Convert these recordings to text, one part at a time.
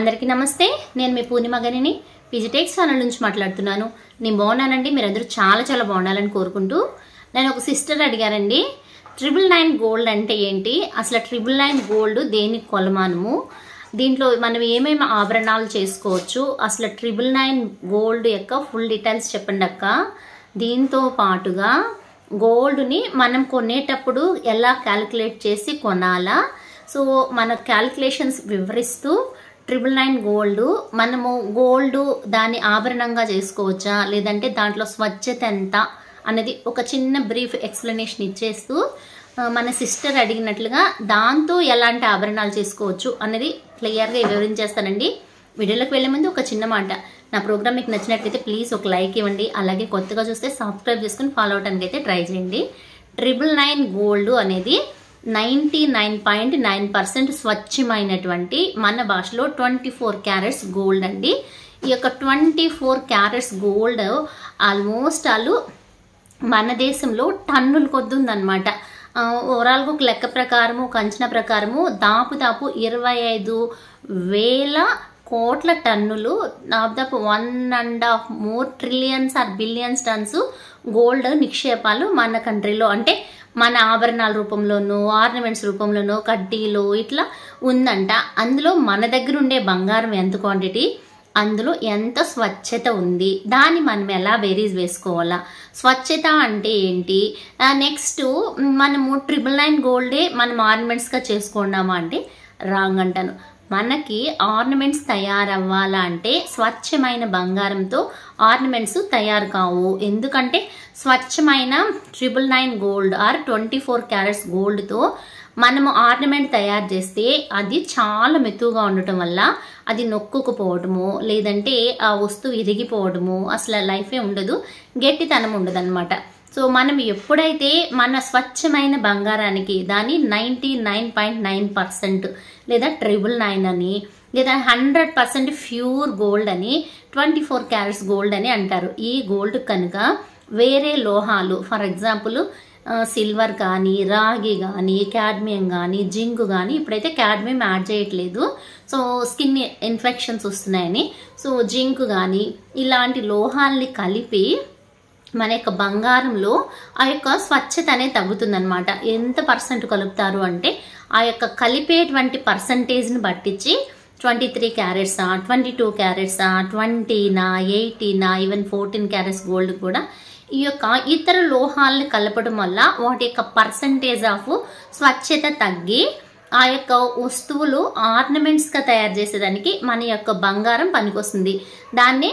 అందరికీ నమస్తే నేను మీ పూర్ణిమ గనిని విజిటెక్స్ ఛానల్ నుంచి మాట్లాడుతున్నాను నేను బాగున్నానండి మీరందరూ చాలా చాలా బాగుండాలని కోరుకుంటూ నేను ఒక సిస్టర్ అడిగారండి ట్రిపుల్ నైన్ గోల్డ్ అంటే ఏంటి అసలు ట్రిపుల్ నైన్ గోల్డ్ దేనికి కొలమానము దీంట్లో మనం ఏమేమి ఆభరణాలు చేసుకోవచ్చు అసలు ట్రిపుల్ నైన్ గోల్డ్ యొక్క ఫుల్ డీటెయిల్స్ చెప్పండి అక్క దీంతో పాటుగా గోల్డ్ని మనం కొనేటప్పుడు ఎలా క్యాలిక్యులేట్ చేసి కొనాలా సో మన క్యాలిక్యులేషన్స్ వివరిస్తూ ట్రిపుల్ నైన్ గోల్డ్ మనము గోల్డ్ దాన్ని ఆభరణంగా చేసుకోవచ్చా లేదంటే దాంట్లో స్వచ్ఛత ఎంత అనేది ఒక చిన్న బ్రీఫ్ ఎక్స్ప్లెనేషన్ ఇచ్చేస్తూ ఆ, మన సిస్టర్ అడిగినట్లుగా దాంతో ఎలాంటి ఆభరణాలు చేసుకోవచ్చు అనేది క్లియర్గా వివరించేస్తానండి వీడియోలోకి వెళ్ళే ముందు ఒక చిన్న మాట నా ప్రోగ్రామ్ మీకు నచ్చినట్లయితే ప్లీజ్ ఒక లైక్ ఇవ్వండి అలాగే కొత్తగా చూస్తే సబ్స్క్రైబ్ చేసుకుని ఫాలో అవడానికి అయితే ట్రై చేయండి ట్రిపుల్ నైన్ గోల్డ్ అనేది ninety nine point nine percent స్వచ్ఛమైనటువంటి మన భాషలో ట్వంటీ ఫోర్ క్యారెట్స్ గోల్డ్ అండి ఈ యొక్క twenty four carats gold almost వాళ్ళు మన దేశంలో టన్నుల కొద్ది ఉందన్నమాట ఆ, ఓవరాల్గా ఒక లెక్క ప్రకారము ఒక అంచనా ప్రకారము దాపు దాపు ఇరవై ఐదు వేల కోట్ల టన్నులు దాదాపు one and half more trillions or billions tons gold నిక్షేపాలు మన కంట్రీలో అంటే మన ఆభరణాల రూపంలోనూ ఆర్నమెంట్స్ రూపంలోనూ కడ్డీలు ఇట్లా ఉందంట అందులో మన దగ్గర ఉండే బంగారం ఎంత క్వాంటిటీ అందులో ఎంత స్వచ్ఛత ఉంది దాన్ని మనం ఎలా బేరీజ్ వేసుకోవాలా స్వచ్ఛత అంటే ఏంటి నెక్స్ట్ మనము ట్రిపుల్ నైన్ గోల్డే మనం ఆర్నమెంట్స్గా చేసుకున్నామా అంటే రాంగ్ అంటాను మనకి ఆర్నమెంట్స్ తయారవ్వాలా అంటే స్వచ్ఛమైన బంగారంతో ఆర్నమెంట్స్ తయారు కావు ఎందుకంటే స్వచ్ఛమైన triple nine gold or twenty four carats గోల్డ్తో మనము ఆర్నమెంట్ తయారు చేస్తే అది చాలా మెతుగా ఉండటం వల్ల అది నొక్కుకుపోవడము లేదంటే ఆ వస్తువు ఇరిగిపోవడము అసలు లైఫే ఉండదు గట్టితనం ఉండదు సో మనం ఎప్పుడైతే మన స్వచ్ఛమైన బంగారానికి దాని ninety nine point nine percent లేదా ట్రిపుల్ నైన్ అని లేదా హండ్రెడ్ పర్సెంట్ ప్యూర్ గోల్డ్ అని ట్వంటీ ఫోర్ క్యారెట్స్ గోల్డ్ అని అంటారు ఈ గోల్డ్ కనుక వేరే లోహాలు ఫర్ ఎగ్జాంపుల్ సిల్వర్ కానీ రాగి కానీ క్యాడ్మియం కానీ జింక్ కానీ ఇప్పుడైతే క్యాడ్మియం యాడ్ చేయట్లేదు సో స్కిన్ ఇన్ఫెక్షన్స్ వస్తున్నాయని సో జింక్ కానీ ఇలాంటి లోహాల్ని కలిపి మన యొక్క బంగారంలో ఆ యొక్క స్వచ్ఛత అనేది తగ్గుతుందన్నమాట ఎంత పర్సెంట్ కలుపుతారు అంటే ఆ యొక్క కలిపేటువంటి పర్సంటేజ్ని బట్టించి ట్వంటీ త్రీ క్యారెట్సా ట్వంటీ టూ క్యారెట్సా ట్వంటీనా ఎయిటీనా ఈవెన్ ఫోర్టీన్ క్యారెట్స్ గోల్డ్ కూడా ఈ యొక్క ఇతర లోహాలను కలపడం వల్ల వాటి యొక్క పర్సంటేజ్ ఆఫ్ స్వచ్ఛత తగ్గి ఆ యొక్క వస్తువులు ఆర్నమెంట్స్గా తయారు చేసేదానికి మన యొక్క బంగారం పనికొస్తుంది దాన్ని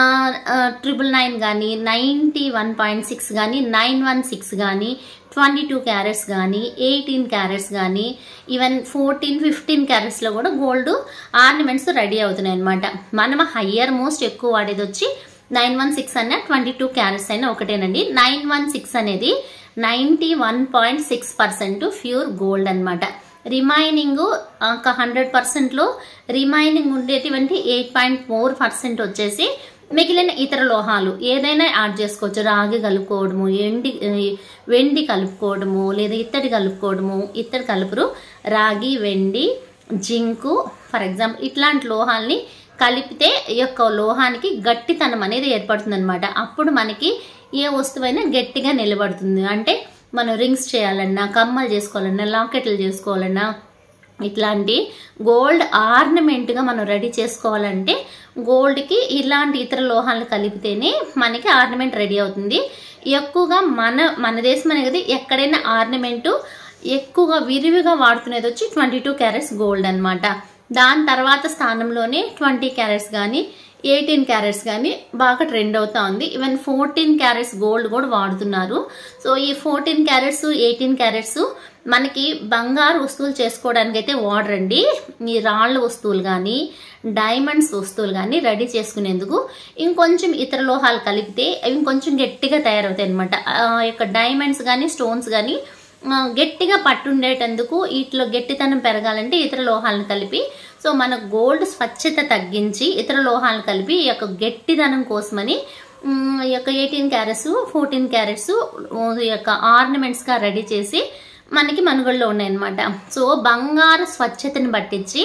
ట్రిపుల్ నైన్ కానీ నైంటీ వన్ పాయింట్ సిక్స్ కానీ నైన్ వన్ సిక్స్ కానీ ట్వంటీ టూ క్యారెట్స్ కానీ ఎయిటీన్ క్యారెట్స్ కానీ ఈవెన్ ఫోర్టీన్ ఫిఫ్టీన్ క్యారెట్స్లో కూడా గోల్డ్ ఆర్నమెంట్స్ రెడీ అవుతున్నాయి అనమాట మనం హయ్యర్ మోస్ట్ ఎక్కువ వాడేది వచ్చి నైన్ వన్ సిక్స్ అన్న ట్వంటీ టూ క్యారెట్స్ అయినా ఒకటేనండి నైన్ వన్ సిక్స్ అనేది ninety one point six percent pure gold అనమాట రిమైనింగ్ ఒక హండ్రెడ్ పర్సెంట్లో రిమైనింగ్ ఉండేటువంటి ఎయిట్ పాయింట్ ఫోర్ పర్సెంట్ వచ్చేసి మిగిలిన ఇతర లోహాలు ఏదైనా యాడ్ చేసుకోవచ్చు రాగి కలుపుకోవడము ఎండి వెండి కలుపుకోవడము లేదా ఇత్తడి కలుపుకోవడము ఇత్తడి కలుపురు రాగి వెండి జింకు ఫర్ ఎగ్జాంపుల్ ఇట్లాంటి లోహాల్ని కలిపితే ఈ యొక్క లోహానికి గట్టితనం అనేది ఏర్పడుతుంది అనమాట అప్పుడు మనకి ఏ వస్తువైనా గట్టిగా నిలబడుతుంది అంటే మనం రింగ్స్ చేయాలన్నా కమ్మలు చేసుకోవాలన్నా లాకెట్లు చేసుకోవాలన్నా ఇట్లాంటి గోల్డ్ ఆర్నమెంట్గా మనం రెడీ చేసుకోవాలంటే గోల్డ్కి ఇలాంటి ఇతర లోహాలను కలిపితేనే మనకి ఆర్నమెంట్ రెడీ అవుతుంది ఎక్కువగా మన మన దేశం అనేది ఎక్కడైనా ఆర్నమెంటు ఎక్కువగా విరివిగా వాడుతున్నది వచ్చి ట్వంటీ టూ క్యారెట్స్ గోల్డ్ అనమాట దాని తర్వాత స్థానంలోనే ట్వంటీ క్యారెట్స్ కానీ ఎయిటీన్ క్యారెట్స్ కానీ బాగా ట్రెండ్ అవుతా ఉంది ఈవెన్ ఫోర్టీన్ క్యారెట్స్ గోల్డ్ కూడా వాడుతున్నారు సో ఈ ఫోర్టీన్ క్యారెట్స్ ఎయిటీన్ క్యారెట్స్ మనకి బంగారు వస్తువులు చేసుకోవడానికి అయితే వాడరండి ఈ రాళ్ళ వస్తువులు కానీ డైమండ్స్ వస్తువులు కానీ రెడీ చేసుకునేందుకు ఇంకొంచెం ఇతర లోహాలు కలిపితే అవి ఇంకొంచెం గట్టిగా తయారవుతాయి అనమాట ఆ యొక్క డైమండ్స్ కానీ స్టోన్స్ కానీ ఆ, గట్టిగా పట్టుండేటందుకు వీటిలో గట్టితనం పెరగాలంటే ఇతర లోహాలను కలిపి సో మన గోల్డ్ స్వచ్ఛత తగ్గించి ఇతర లోహాలను కలిపి ఈ యొక్క గట్టిదనం కోసమని ఉమ్, ఈ యొక్క ఎయిటీన్ క్యారెట్స్ ఫోర్టీన్ క్యారెట్స్ ఈ యొక్క ఆర్నమెంట్స్గా రెడీ చేసి మనకి మనుగడలో ఉన్నాయన్నమాట సో బంగారు స్వచ్ఛతని పట్టించి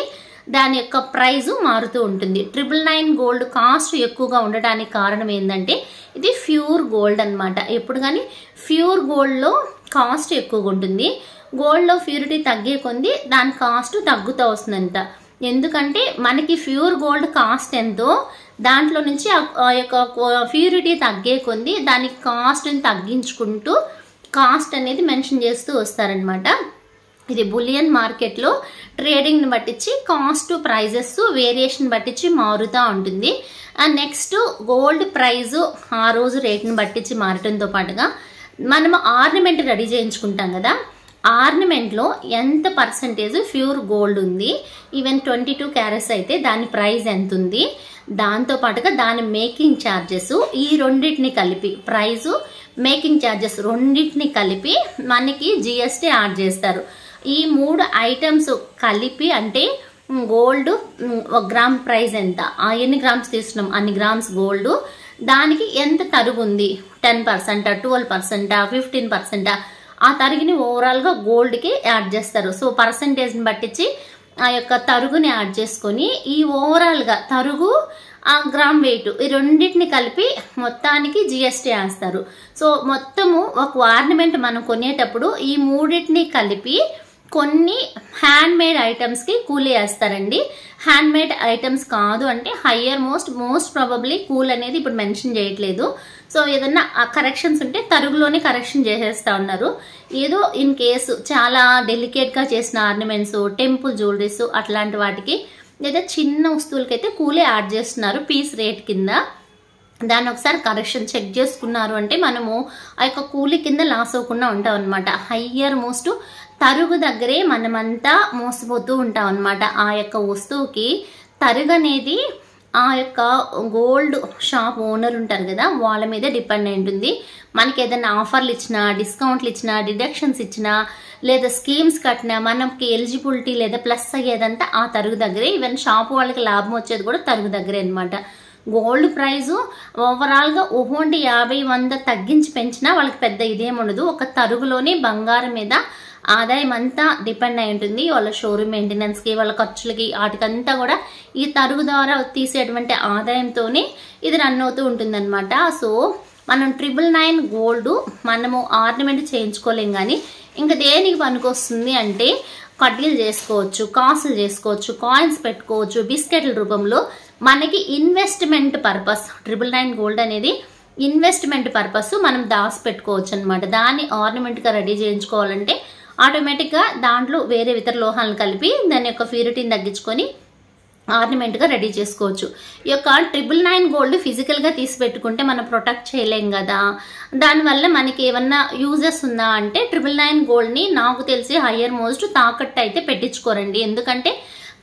దాని యొక్క ప్రైజు మారుతూ ఉంటుంది ట్రిపుల్ నైన్ గోల్డ్ కాస్ట్ ఎక్కువగా ఉండడానికి కారణం ఏంటంటే ఇది ప్యూర్ గోల్డ్ అన్నమాట ఎప్పుడు కానీ ప్యూర్ గోల్డ్లో కాస్ట్ ఎక్కువగా ఉంటుంది గోల్డ్లో ప్యూరిటీ తగ్గే కొంది దాని కాస్ట్ తగ్గుతూ వస్తుందంట ఎందుకంటే మనకి ప్యూర్ గోల్డ్ కాస్ట్ ఎంతో దాంట్లో నుంచి ఆ- ఆ యొక్క ప్యూరిటీ తగ్గే కొంది దాని కాస్ట్ని తగ్గించుకుంటూ కాస్ట్ అనేది మెన్షన్ చేస్తూ వస్తారనమాట ఇది బులియన్ మార్కెట్లో ట్రేడింగ్ని బట్టించి కాస్ట్ ప్రైజెస్ వేరియేషన్ బట్టించి మారుతూ ఉంటుంది అండ్ నెక్స్ట్ గోల్డ్ ప్రైజ్ ఆ రోజు రేట్ని బట్టించి మారటంతో పాటుగా మనం ఆర్నమెంట్ రెడీ చేయించుకుంటాం కదా ఆర్నమెంట్లో ఎంత పర్సంటేజ్ ప్యూర్ గోల్డ్ ఉంది ఈవెన్ ట్వంటీ టూ క్యారెట్స్ అయితే దాని ప్రైస్ ఎంత ఉంది దాంతో పాటుగా దాని మేకింగ్ ఛార్జెస్ ఈ రెండింటిని కలిపి ప్రైజు మేకింగ్ ఛార్జెస్ రెండింటిని కలిపి మనకి జిఎస్టీ యాడ్ చేస్తారు ఈ మూడు ఐటమ్స్ కలిపి అంటే గోల్డ్ ఒక గ్రామ్ ప్రైస్ ఎంత ఆ ఎన్ని గ్రామ్స్ తీసుకున్నాం అన్ని గ్రామ్స్ గోల్డ్ దానికి ఎంత తరుగు ఉంది టెన్ పర్సెంటా ట్వెల్వ్ పర్సెంటా ఫిఫ్టీన్ పర్సెంటా ఆ తరిగిని ఓవరాల్గా గోల్డ్కి యాడ్ చేస్తారు సో పర్సంటేజ్ని బట్టించి ఆ యొక్క తరుగుని యాడ్ చేసుకొని ఈ ఓవరాల్గా తరుగు ఆ గ్రామ్ వెయిట్ ఈ రెండింటిని కలిపి మొత్తానికి జిఎస్టీ వేస్తారు సో మొత్తము ఒక ఆర్నమెంట్ మనం కొనేటప్పుడు ఈ మూడింటిని కలిపి కొన్ని హ్యాండ్ మేడ్ ఐటమ్స్కి కూలీ వేస్తారండి హ్యాండ్ మేడ్ ఐటమ్స్ కాదు అంటే హయ్యర్ మోస్ట్ మోస్ట్ ప్రాబబ్లీ కూల్ అనేది ఇప్పుడు మెన్షన్ చేయట్లేదు సో ఏదన్నా కరెక్షన్స్ ఉంటే తరుగులోనే కరెక్షన్ చేసేస్తా ఉన్నారు ఏదో ఇన్ కేసు చాలా డెలికేట్గా చేసిన ఆర్నమెంట్స్ టెంపుల్ జ్యువెలరీస్ అట్లాంటి వాటికి లేదా చిన్న వస్తువులకైతే కూలీ యాడ్ చేస్తున్నారు పీస్ రేట్ కింద దాన్ని ఒకసారి కరెక్షన్ చెక్ చేసుకున్నారు అంటే మనము ఆ యొక్క కూలి కింద లాస్ అవ్వకుండా ఉంటాం అనమాట హయ్యర్ మోస్ట్ తరుగు దగ్గరే మనమంతా మోసపోతూ ఉంటాం అనమాట ఆ యొక్క వస్తువుకి తరుగు అనేది ఆ యొక్క గోల్డ్ షాప్ ఓనర్ ఉంటారు కదా వాళ్ళ మీద డిపెండ్ అయి ఉంటుంది మనకి ఏదైనా ఆఫర్లు ఇచ్చినా డిస్కౌంట్లు ఇచ్చినా డిడక్షన్స్ ఇచ్చినా లేదా స్కీమ్స్ కట్టినా మనకి ఎలిజిబిలిటీ లేదా ప్లస్ అయ్యేదంతా ఆ తరుగు దగ్గరే ఈవెన్ షాప్ వాళ్ళకి లాభం వచ్చేది కూడా తరుగు దగ్గరే అనమాట గోల్డ్ ప్రైజు ఓవరాల్గా ఓహోండి యాభై వంద తగ్గించి పెంచినా వాళ్ళకి పెద్ద ఇదేం ఉండదు ఒక తరుగులోనే బంగారం మీద ఆదాయం అంతా డిపెండ్ అయి ఉంటుంది వాళ్ళ షోరూమ్ మెయింటెనెన్స్కి వాళ్ళ ఖర్చులకి వాటికంతా కూడా ఈ తరుగు ద్వారా తీసేటువంటి ఆదాయంతోనే ఇది రన్ అవుతూ ఉంటుందన్నమాట సో మనం ట్రిపుల్ నైన్ గోల్డ్ మనము ఆర్నమెంట్ చేయించుకోలేం కానీ ఇంకా దేనికి పనికొస్తుంది అంటే కడ్డీలు చేసుకోవచ్చు కాసులు చేసుకోవచ్చు కాయిన్స్ పెట్టుకోవచ్చు బిస్కెట్ల రూపంలో మనకి investment purpose triple nine gold అనేది ఇన్వెస్ట్మెంట్ పర్పస్ మనం దాసి పెట్టుకోవచ్చు అనమాట దాన్ని ఆర్నమెంట్గా రెడీ చేయించుకోవాలంటే ఆటోమేటిక్గా దాంట్లో వేరే ఇతర లోహాలను కలిపి దాని యొక్క ప్యూరిటీని తగ్గించుకొని ఆర్నమెంట్గా రెడీ చేసుకోవచ్చు ఈ యొక్క ట్రిపుల్ నైన్ గోల్డ్ ఫిజికల్గా తీసి పెట్టుకుంటే మనం ప్రొటెక్ట్ చేయలేం కదా దానివల్ల మనకి ఏమన్నా యూజెస్ ఉందా అంటే ట్రిపుల్ నైన్ గోల్డ్ని నాకు తెలిసి హయ్యర్ మోస్ట్ తాకట్టు అయితే పెట్టించుకోరండి ఎందుకంటే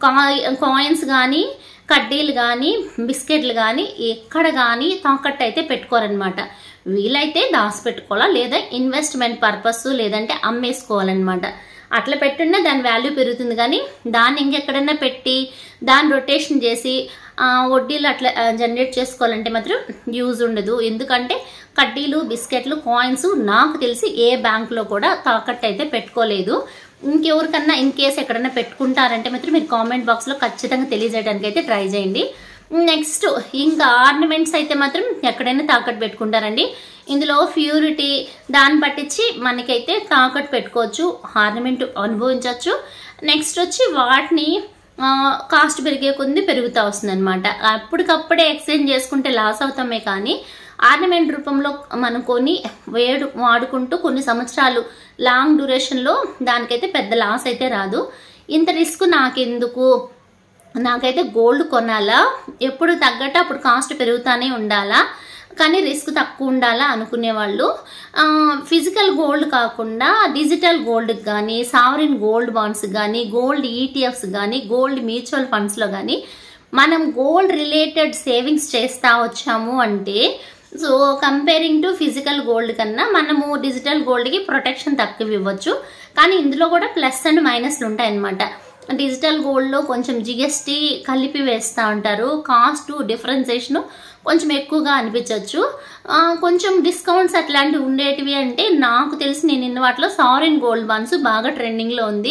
కాయిన్స్ కానీ కడ్డీలు కానీ బిస్కెట్లు కానీ ఎక్కడ కానీ తాకట్టు అయితే పెట్టుకోరనమాట వీలైతే దాసి పెట్టుకోవాలా లేదా ఇన్వెస్ట్మెంట్ పర్పస్ లేదంటే అమ్మేసుకోవాలన్నమాట అట్లా పెట్టున్నా దాని వాల్యూ పెరుగుతుంది కానీ దాన్ని ఇంకెక్కడైనా పెట్టి దాన్ని రొటేషన్ చేసి ఆ, వడ్డీలు అట్లా జనరేట్ చేసుకోవాలంటే మాత్రం యూజ్ ఉండదు ఎందుకంటే కడ్డీలు బిస్కెట్లు కాయిన్స్ నాకు తెలిసి ఏ బ్యాంకులో కూడా తాకట్టు అయితే పెట్టుకోలేదు ఇంకెవరికన్నా ఇన్ కేస్ ఎక్కడైనా పెట్టుకుంటారంటే మాత్రం మీరు కామెంట్ బాక్స్లో ఖచ్చితంగా తెలియజేయడానికి అయితే ట్రై చేయండి నెక్స్ట్ ఇంకా ఆర్నమెంట్స్ అయితే మాత్రం ఎక్కడైనా తాకట్టు పెట్టుకుంటారండి ఇందులో ప్యూరిటీ దాన్ని పట్టించి మనకైతే తాకట్టు పెట్టుకోవచ్చు ఆర్నమెంట్ అనుభవించవచ్చు నెక్స్ట్ వచ్చి వాటిని కాస్ట్ పెరిగే కొద్ది పెరుగుతూ వస్తుంది అనమాట అప్పటికప్పుడే ఎక్స్చేంజ్ చేసుకుంటే లాస్ అవుతామే కానీ ఆర్నమెంట్ రూపంలో మనం కొని వేడు వాడుకుంటూ కొన్ని సంవత్సరాలు లాంగ్ డ్యూరేషన్లో దానికైతే పెద్ద లాస్ అయితే రాదు ఇంత రిస్క్ నాకెందుకు నాకైతే గోల్డ్ కొనాలా ఎప్పుడు తగ్గట్టు అప్పుడు కాస్ట్ పెరుగుతానే ఉండాలా కానీ రిస్క్ తక్కువ ఉండాలా అనుకునే వాళ్ళు ఫిజికల్ గోల్డ్ కాకుండా డిజిటల్ గోల్డ్ కానీ సావరిన్ గోల్డ్ బాండ్స్ కానీ గోల్డ్ ఈటీఎఫ్స్ కానీ గోల్డ్ మ్యూచువల్ ఫండ్స్లో కానీ మనం గోల్డ్ రిలేటెడ్ సేవింగ్స్ చేస్తా వచ్చాము అంటే so comparing to physical gold కన్నా మనము డిజిటల్ గోల్డ్కి ప్రొటెక్షన్ తక్కువ ఇవ్వచ్చు కానీ ఇందులో కూడా ప్లస్ అండ్ మైనస్లు ఉంటాయన్నమాట డిజిటల్ గోల్డ్లో కొంచెం జిఎస్టీ కలిపి వేస్తూ ఉంటారు కాస్ట్ డిఫరెన్సేషన్ కొంచెం ఎక్కువగా అనిపించవచ్చు కొంచెం డిస్కౌంట్స్ అట్లాంటివి ఉండేటివి అంటే నాకు తెలిసి నేను ఇన్న వాటిలో సారిన్ గోల్డ్ బాన్స్ బాగా ట్రెండింగ్లో ఉంది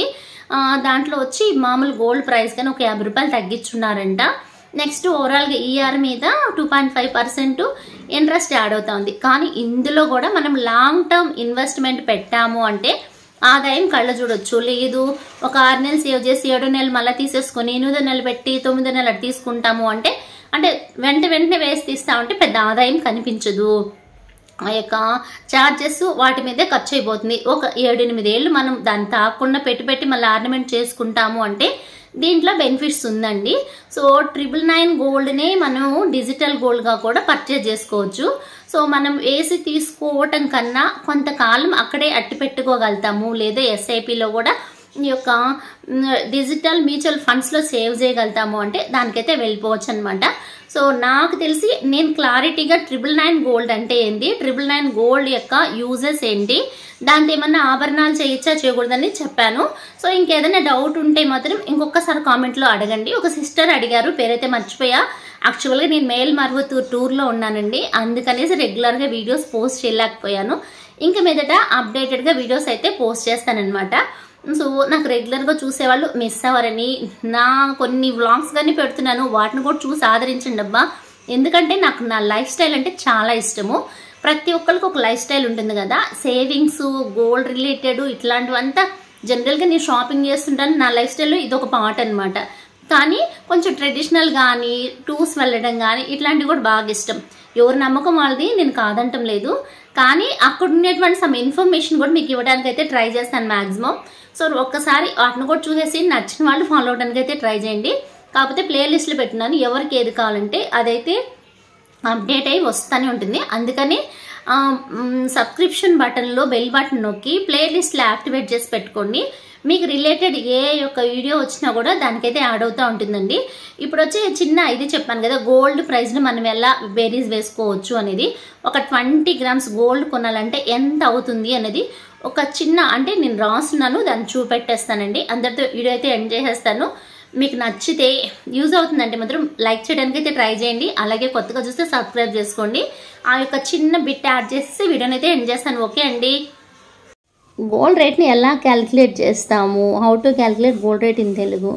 ఆ, దాంట్లో వచ్చి మామూలు గోల్డ్ ప్రైస్ కానీ ఒక యాభై రూపాయలు తగ్గించున్నారంట నెక్స్ట్ ఓవరాల్గా ఈఆర్ మీద two point five percent interest add అవుతుంది కానీ ఇందులో కూడా మనం లాంగ్ టర్మ్ ఇన్వెస్ట్మెంట్ పెట్టాము అంటే ఆదాయం కళ్ళ చూడొచ్చు లేదు ఒక ఆరు నెలలు సేవ్ చేసి ఏడో నెలలు మళ్ళీ తీసేసుకొని ఎనిమిదో నెలలు పెట్టి తొమ్మిదో నెలలు అటు తీసుకుంటాము అంటే అంటే వెంట వెంటనే వేసి తీస్తామంటే పెద్ద ఆదాయం కనిపించదు ఆ యొక్క ఛార్జెస్ వాటి మీదే ఖర్చు అయిపోతుంది ఒక ఏడు ఎనిమిది ఏళ్ళు మనం దాన్ని తాకుండా పెట్టి పెట్టి మళ్ళీ ఆర్నమెంట్ చేసుకుంటాము అంటే దీంట్లో బెనిఫిట్స్ ఉందండి సో ట్రిపుల్ నైన్ గోల్డ్ని మనం డిజిటల్ గోల్డ్గా కూడా పర్చేజ్ చేసుకోవచ్చు సో మనం వేసి తీసుకోవటం కన్నా కొంతకాలం అక్కడే అట్టి పెట్టుకోగలుగుతాము లేదా ఎస్ఐపిలో కూడా ఈ యొక్క మ్, డిజిటల్ మ్యూచువల్ ఫండ్స్లో సేవ్ చేయగలుగుతాము అంటే దానికైతే వెళ్ళిపోవచ్చు అనమాట సో నాకు తెలిసి నేను క్లారిటీగా ట్రిపుల్ నైన్ గోల్డ్ అంటే ఏంటి ట్రిపుల్ నైన్ గోల్డ్ యొక్క యూజెస్ ఏంటి దాంతో ఏమన్నా ఆభరణాలు చేయొచ్చా చేయకూడదని చెప్పాను సో ఇంకేదైనా డౌట్ ఉంటే మాత్రం ఇంకొకసారి కామెంట్లో అడగండి ఒక సిస్టర్ అడిగారు పేరైతే మర్చిపోయా యాక్చువల్గా నేను మేల్ మరువతూర్ టూర్లో ఉన్నానండి అందుకనేసి రెగ్యులర్గా వీడియోస్ పోస్ట్ చేయలేకపోయాను ఇంకా మీదట అప్డేటెడ్గా వీడియోస్ అయితే పోస్ట్ చేస్తానన్నమాట సో నాకు రెగ్యులర్గా చూసేవాళ్ళు మిస్ అవ్వరని నా కొన్ని వ్లాగ్స్ కానీ పెడుతున్నాను వాటిని కూడా చూసి ఆదరించండి అబ్బా ఎందుకంటే నాకు నా లైఫ్ స్టైల్ అంటే చాలా ఇష్టము ప్రతి ఒక్కరికి ఒక లైఫ్ స్టైల్ ఉంటుంది కదా సేవింగ్స్ గోల్డ్ రిలేటెడ్ ఇట్లాంటివంతా జనరల్గా నేను షాపింగ్ చేస్తుంటాను నా లైఫ్ స్టైల్లో ఇది ఒక పార్ట్ అనమాట కానీ కొంచెం ట్రెడిషనల్ కానీ టూర్స్ వెళ్ళడం కానీ ఇట్లాంటివి కూడా బాగా ఇష్టం ఎవరి నమ్మకం వాళ్ళది నేను కాదంటం లేదు కానీ అక్కడ ఉండేటువంటి సమ్ ఇన్ఫర్మేషన్ కూడా మీకు ఇవ్వడానికి అయితే ట్రై చేస్తాను మ్యాక్సిమం సో ఒక్కసారి వాటిని కూడా చూసేసి నచ్చిన వాళ్ళు ఫాలో అవడానికి అయితే ట్రై చేయండి కాకపోతే ప్లేలిస్ట్లో పెట్టినాను ఎవరికి ఏది కావాలంటే అదైతే అప్డేట్ అయ్యి వస్తూనే ఉంటుంది అందుకని సబ్స్క్రిప్షన్ బటన్లో బెల్ బటన్ నొక్కి ప్లేలిస్ట్లో యాక్టివేట్ చేసి పెట్టుకోండి మీకు రిలేటెడ్ ఏ యొక్క వీడియో వచ్చినా కూడా దానికైతే యాడ్ అవుతూ ఉంటుందండి ఇప్పుడు వచ్చే చిన్న ఇది చెప్పాను కదా గోల్డ్ ప్రైస్ని మనం ఎలా బేరీస్ వేసుకోవచ్చు అనేది ఒక ట్వంటీ గ్రామ్స్ గోల్డ్ కొనాలంటే ఎంత అవుతుంది అనేది ఒక చిన్న అంటే నేను రాస్తున్నాను దాన్ని చూపెట్టేస్తానండి అందరితో వీడియో అయితే ఎండ్ చేసేస్తాను మీకు నచ్చితే యూజ్ అవుతుందంటే మాత్రం లైక్ చేయడానికి అయితే ట్రై చేయండి అలాగే కొత్తగా చూస్తే సబ్స్క్రైబ్ చేసుకోండి ఆ యొక్క చిన్న బిట్ యాడ్ చేసి వీడియోని అయితే ఎండ్ చేస్తాను ఓకే అండి గోల్డ్ రేట్ని ఎలా క్యాలిక్యులేట్ చేస్తాము how to calculate gold rate in Telugu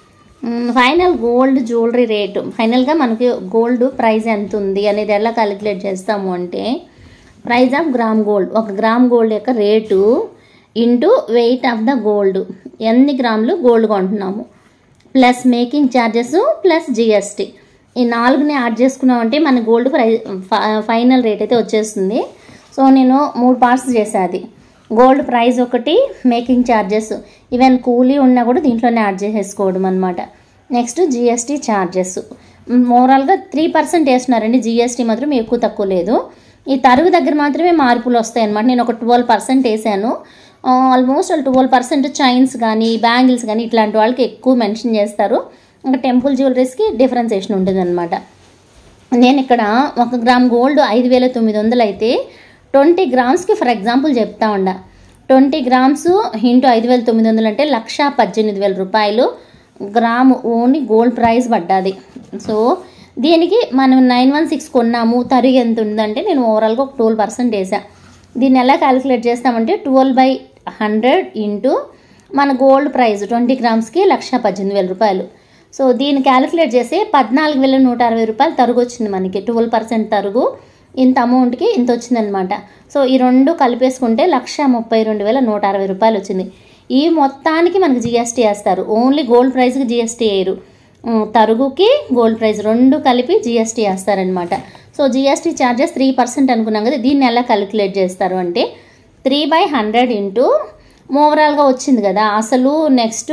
final gold jewellery rate ఫైనల్గా మనకి గోల్డ్ ప్రైస్ ఎంత ఉంది అనేది ఎలా క్యాలిక్యులేట్ చేస్తాము అంటే ప్రైస్ ఆఫ్ గ్రామ్ గోల్డ్ ఒక గ్రామ్ గోల్డ్ యొక్క rate into weight of the gold ఎన్ని గ్రాములు గోల్డ్ కొంటున్నాము plus making charges plus GST ఈ నాలుగుని యాడ్ చేసుకున్నామంటే మన గోల్డ్ ప్రై ఫైనల్ రేట్ అయితే వచ్చేస్తుంది సో నేను మూడు పార్ట్స్ చేసేది గోల్డ్ ప్రైస్ ఒకటి మేకింగ్ ఛార్జెస్ ఈవెన్ కూలీ ఉన్నా కూడా దీంట్లోనే యాడ్ చేసేసుకోవడం అనమాట నెక్స్ట్ జిఎస్టీ ఛార్జెస్ ఓవరాల్గా త్రీ పర్సెంట్ వేస్తున్నారండి జిఎస్టీ మాత్రం ఎక్కువ తక్కువ లేదు ఈ తరుగు దగ్గర మాత్రమే మార్పులు వస్తాయి అనమాట నేను ఒక ట్వెల్వ్ పర్సెంట్ వేసాను ఆల్మోస్ట్ వాళ్ళు ట్వెల్వ్ పర్సెంట్ చైన్స్ కానీ బ్యాంగిల్స్ కానీ ఇట్లాంటి వాళ్ళకి ఎక్కువ మెన్షన్ చేస్తారు ఇంకా టెంపుల్ జ్యువెలరీస్కి డిఫరెన్సేషన్ ఉంటుంది అనమాట నేను ఇక్కడ ఒక గ్రామ్ గోల్డ్ ఐదు వేల తొమ్మిది వందలు అయితే ట్వంటీ గ్రామ్స్కి ఫర్ ఎగ్జాంపుల్ చెప్తా ఉండ ట్వంటీ గ్రామ్స్ ఇంటూ ఐదు వేల తొమ్మిది వందలు అంటే లక్ష పద్దెనిమిది వేల రూపాయలు గ్రాము ఓన్లీ గోల్డ్ ప్రైస్ పడ్డది సో దీనికి మనం నైన్ వన్ సిక్స్ కొన్నాము తరుగు ఎంత ఉందంటే నేను ఓవరాల్గా ఒక ట్వెల్వ్ పర్సెంట్ వేసా దీన్ని ఎలా క్యాలిక్యులేట్ చేస్తామంటే ట్వెల్వ్ బై హండ్రెడ్ ఇంటూ మన గోల్డ్ ప్రైస్ ట్వంటీ గ్రామ్స్కి లక్ష పద్దెనిమిది వేల రూపాయలు సో దీన్ని క్యాలిక్యులేట్ చేసి పద్నాలుగు వేల నూట అరవై రూపాయలు తరుగు వచ్చింది మనకి ట్వెల్వ్ పర్సెంట్ తరుగు ఇంత అమౌంట్కి ఇంత వచ్చిందనమాట సో ఈ రెండు కలిపేసుకుంటే లక్ష ముప్పై రెండు వేల నూట అరవై రూపాయలు వచ్చింది ఈ మొత్తానికి మనకి జిఎస్టీ వేస్తారు ఓన్లీ గోల్డ్ ప్రైస్కి జిఎస్టీ వేయరు ఉమ్, తరుగుకి గోల్డ్ ప్రైస్ రెండు కలిపి జిఎస్టీ వేస్తారనమాట so GST charges three percent అనుకున్నాం కదా దీన్ని ఎలా క్యాలిక్యులేట్ చేస్తారు అంటే త్రీ బై హండ్రెడ్ ఇంటూ ఓవరాల్గా వచ్చింది కదా అసలు నెక్స్ట్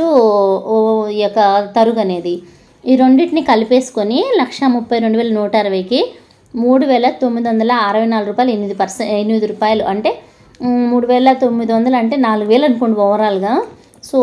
ఈ యొక్క తరుగు అనేది ఈ రెండింటిని కలిపేసుకొని లక్ష ముప్పై రెండు వేల నూట అరవైకి మూడు వేల తొమ్మిది వందల అరవై నాలుగు రూపాయలు ఎనిమిది పర్సెంట్ ఎనిమిది రూపాయలు అంటే ఉమ్, మూడు వేల తొమ్మిది వందలు అంటే నాలుగు వేలు అనుకోండి ఓవరాల్గా సో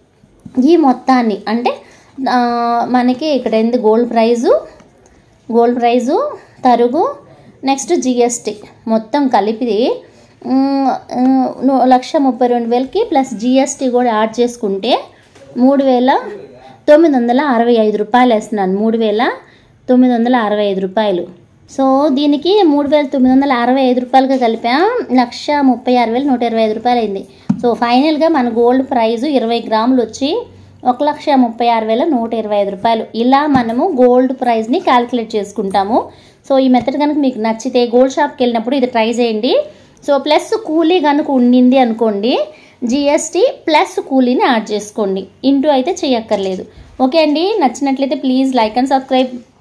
ఈ మొత్తాన్ని అంటే ఆ, మనకి ఇక్కడ ఏంది గోల్డ్ ప్రైజు గోల్డ్ ప్రైజు తరుగు నెక్స్ట్ జిఎస్టీ మొత్తం కలిపి ఉమ్, ఉమ్, ను- లక్ష ముప్పై రెండు వేలకి ప్లస్ జిఎస్టీ కూడా యాడ్ చేసుకుంటే మూడు వేల తొమ్మిది వందల అరవై ఐదు రూపాయలు వేస్తున్నాను మూడు వేల తొమ్మిది వందల అరవై ఐదు రూపాయలు సో దీనికి మూడు వేల తొమ్మిది వందల అరవై ఐదు రూపాయలుగా కలిపా లక్ష ముప్పై ఆరు వేల నూట ఇరవై ఐదు రూపాయలు అయింది సో సో ఫైనల్గా మన గోల్డ్ ప్రైస్ ఇరవై గ్రాములు వచ్చి ఒక లక్ష ముప్పై ఆరు వేల నూట ఇరవై ఐదు రూపాయలు ఇలా మనము గోల్డ్ ప్రైస్ని క్యాలిక్యులేట్ చేసుకుంటాము సో ఈ మెథడ్ కనుక మీకు నచ్చితే గోల్డ్ షాప్కి వెళ్ళినప్పుడు ఇది ట్రై చేయండి సో ప్లస్ కూలీ కనుక ఉండింది అనుకోండి జిఎస్టీ ప్లస్ కూలీని యాడ్ చేసుకోండి ఇంటూ అయితే చేయక్కర్లేదు ఓకే అండి నచ్చినట్లయితే ప్లీజ్ లైక్ అండ్ సబ్స్క్రైబ్